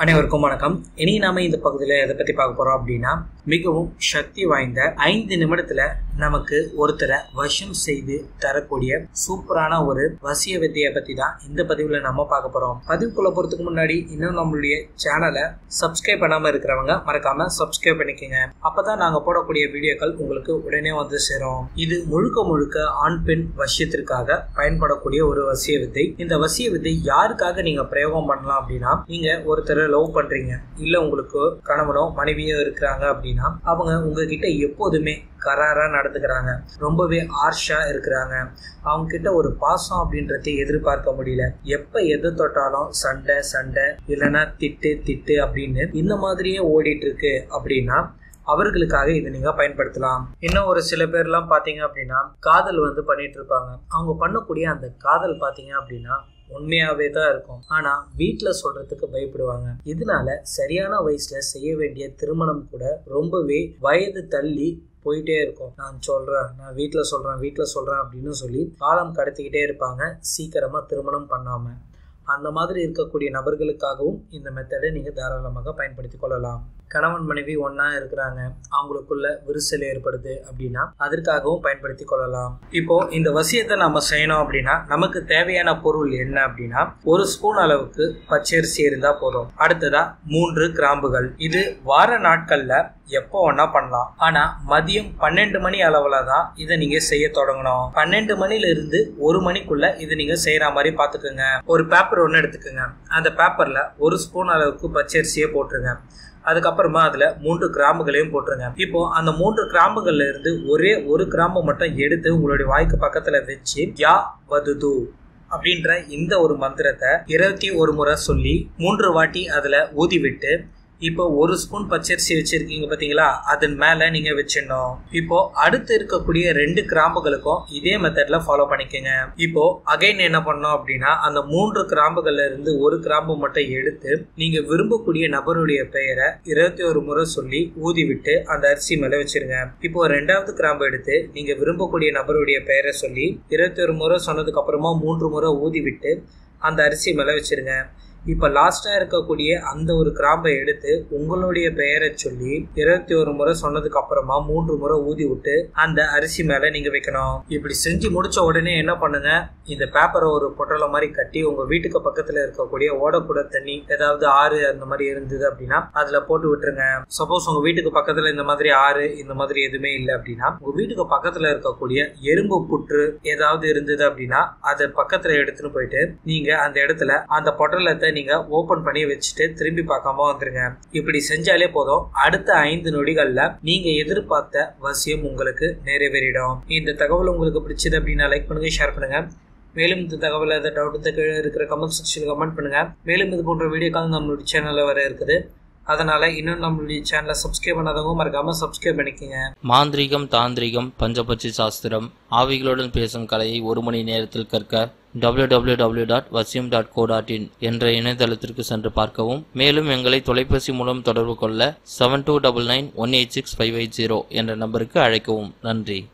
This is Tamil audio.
அனைவருக்கும் வணக்கம் இனி நாம இந்த பகுதியில் எதை பத்தி பார்க்க போறோம் அப்படின்னா மிகவும் சக்தி வாய்ந்த ஐந்து நிமிடத்துல நமக்கு ஒருத்தரை வசம் செய்து தரக்கூடிய சூப்பரான ஒரு வசிய வித்தையை பத்தி தான் இந்த பதிவுல நம்ம பார்க்க போறோம் பதிவுக்குள்ள போறதுக்கு முன்னாடி இன்னும் நம்மளுடைய சேனலை சப்ஸ்கிரைப் பண்ணாம இருக்கிறவங்க மறக்காம சப்ஸ்கிரைப் பண்ணிக்கோங்க அப்பதான் நாங்க போடக்கூடிய வீடியோக்கள் உங்களுக்கு உடனே வந்து சேரும் இது முழுக்க முழுக்க ஆண் பெண் வசியத்திற்காக பயன்படக்கூடிய ஒரு வசிய வித்தை இந்த வசிய வித்தை யாருக்காக நீங்க பிரயோகம் பண்ணலாம் அப்படின்னா நீங்க ஒருத்தரை லவ் பண்றீங்க இல்ல உங்களுக்கு கணவனோ மனைவியோ இருக்கிறாங்க அப்படின்னா அவங்க உங்ககிட்ட எப்போதுமே கராரா நடந்துக்கிறாங்க ரொம்பவே ஆர்ஷா இருக்கிறாங்க அவங்க கிட்ட ஒரு பாசம் அப்படின்றதை எதிர்பார்க்க முடியல எப்ப எது தொட்டாலும் சண்டை சண்டை இல்லைன்னா திட்டு திட்டு அப்படின்னு இந்த மாதிரியே ஓடிட்டு இருக்கு அப்படின்னா அவர்களுக்காக இதை நீங்க பயன்படுத்தலாம் இன்னும் ஒரு சில பேர்லாம் பாத்தீங்க அப்படின்னா காதல் வந்து பண்ணிட்டு இருப்பாங்க அவங்க பண்ணக்கூடிய அந்த காதல் பாத்தீங்க அப்படின்னா உண்மையாவே தான் இருக்கும் ஆனா வீட்டுல சொல்றதுக்கு பயப்படுவாங்க இதனால சரியான வயசுல செய்ய வேண்டிய திருமணம் கூட ரொம்பவே வயது தள்ளி போயிட்டே இருக்கும் நான் சொல்றேன் நான் வீட்டுல சொல்றேன் வீட்டுல சொல்றேன் அப்படின்னு சொல்லி காலம் கடத்திக்கிட்டே இருப்பாங்க சீக்கிரமா திருமணம் பண்ணாம அந்த மாதிரி இருக்கக்கூடிய நபர்களுக்காகவும் இந்த மெத்தடை நீங்க தாராளமாக பயன்படுத்தி கொள்ளலாம் கணவன் மனைவி ஒன்னா இருக்கிறாங்க அவங்களுக்குள்ள விரிசல் ஏற்படுது அப்படின்னா அதற்காகவும் பயன்படுத்தி கொள்ளலாம் இப்போ இந்த வசியத்தை நம்ம செய்யணும் அப்படின்னா நமக்கு தேவையான பொருள் என்ன அப்படின்னா ஒரு ஸ்பூன் அளவுக்கு பச்சரிசி இருந்தா போதும் அடுத்ததா மூன்று கிராம்புகள் இது வார நாட்கள்ல எப்போ வேணா பண்ணலாம் ஆனா மதியம் பன்னெண்டு மணி அளவுல தான் இதை நீங்க செய்ய தொடங்கணும் பன்னெண்டு மணில இருந்து ஒரு மணிக்குள்ள இதை நீங்க செய்யற மாதிரி பாத்துக்கோங்க ஒரு பேப்பர் ஒன்று எடுத்துக்கோங்க அந்த பேப்பர்ல ஒரு ஸ்பூன் அளவுக்கு பச்சரிசியை போட்டுருங்க அதுக்கப்புறமா அதுல மூன்று கிராம்புகளையும் போட்டுருங்க இப்போ அந்த மூன்று கிராம்புகள்ல இருந்து ஒரே ஒரு கிராம்பு மட்டும் எடுத்து உங்களுடைய வாய்க்கு பக்கத்துல வச்சு யா வதுது அப்படின்ற இந்த ஒரு மந்திரத்தை இருபத்தி ஒரு முறை சொல்லி மூன்று வாட்டி அதுல ஊதி விட்டு இப்போ ஒரு ஸ்பூன் பச்சரிசி வச்சிருக்கீங்க பாத்தீங்களா அதன் மேல நீங்க வச்சிடணும் இப்போ அடுத்து இருக்கக்கூடிய ரெண்டு கிராம்புகளுக்கும் இதே மெத்தட்ல ஃபாலோ பண்ணிக்கோங்க இப்போ அகைன் என்ன பண்ணோம் அப்படின்னா அந்த மூன்று கிராம்புகள்ல இருந்து ஒரு கிராம்பு மட்டும் எடுத்து நீங்க விரும்பக்கூடிய நபருடைய பெயரை இருபத்தி ஒரு முறை சொல்லி ஊதி விட்டு அந்த அரிசி மேல வச்சிருங்க இப்போ ரெண்டாவது கிராம்பு எடுத்து நீங்க விரும்பக்கூடிய நபருடைய பெயரை சொல்லி இருபத்தி ஒரு முறை சொன்னதுக்கு அப்புறமா மூன்று முறை ஊதி விட்டு அந்த அரிசி மேல வச்சிருங்க இப்ப லாஸ்டா இருக்கக்கூடிய அந்த ஒரு கிராம்பை எடுத்து உங்களுடைய பெயரை சொல்லி இருபத்தி ஒரு முறை சொன்னதுக்கு அப்புறமா மூன்று முறை ஊதி விட்டு அந்த அரிசி மேல நீங்க வைக்கணும் இப்படி செஞ்சு முடிச்ச உடனே என்ன பண்ணுங்க இந்த பேப்பரை ஒரு பொட்டலை மாதிரி கட்டி உங்க வீட்டுக்கு பக்கத்துல இருக்கக்கூடிய ஓடக்கூட தண்ணி ஏதாவது ஆறு அந்த மாதிரி இருந்தது அப்படின்னா அதுல போட்டு விட்டுருங்க சப்போஸ் உங்க வீட்டுக்கு பக்கத்துல இந்த மாதிரி ஆறு இந்த மாதிரி எதுவுமே இல்லை அப்படின்னா உங்க வீட்டுக்கு பக்கத்துல இருக்கக்கூடிய எறும்பு புற்று ஏதாவது இருந்தது அப்படின்னா அதை பக்கத்துல எடுத்துன்னு போயிட்டு நீங்க அந்த இடத்துல அந்த பொட்டலத்தை நீங்க ஓபன் பண்ணி வச்சுட்டு திரும்பி பார்க்காம வந்துருங்க இப்படி செஞ்சாலே போதும் அடுத்த ஐந்து நொடிகள்ல நீங்க எதிர்பார்த்த வசியம் உங்களுக்கு நிறைவேறிடும் இந்த தகவல் உங்களுக்கு பிடிச்சது அப்படின்னா லைக் பண்ணுங்க ஷேர் பண்ணுங்க மேலும் இந்த தகவல் ஏதாவது டவுட் கீழே இருக்கிற கமெண்ட் செக்ஷன் கமெண்ட் பண்ணுங்க மேலும் இது போன்ற வீடியோக்கள் நம்மளுடைய சேனல்ல வர இருக்குது அதனால இன்னும் நம்மளுடைய சேனலை சப்ஸ்கிரைப் பண்ணாதவங்க மறக்காம சப்ஸ்கிரைப் பண்ணிக்கோங்க மாந்திரீகம் தாந்திரிகம் பஞ்சபட்சி சாஸ்திரம் ஆவிகளுடன் பேசும் கலையை ஒரு மணி நேரத்தில் கற்க www.vasyam.co.in டாட் வசியம் டாட் கோ டாட் இன் என்ற இணையதளத்திற்கு சென்று பார்க்கவும் மேலும் எங்களை தொலைபேசி மூலம் தொடர்பு கொள்ள seven two double nine one eight six five eight zero என்ற நம்பருக்கு அழைக்கவும் நன்றி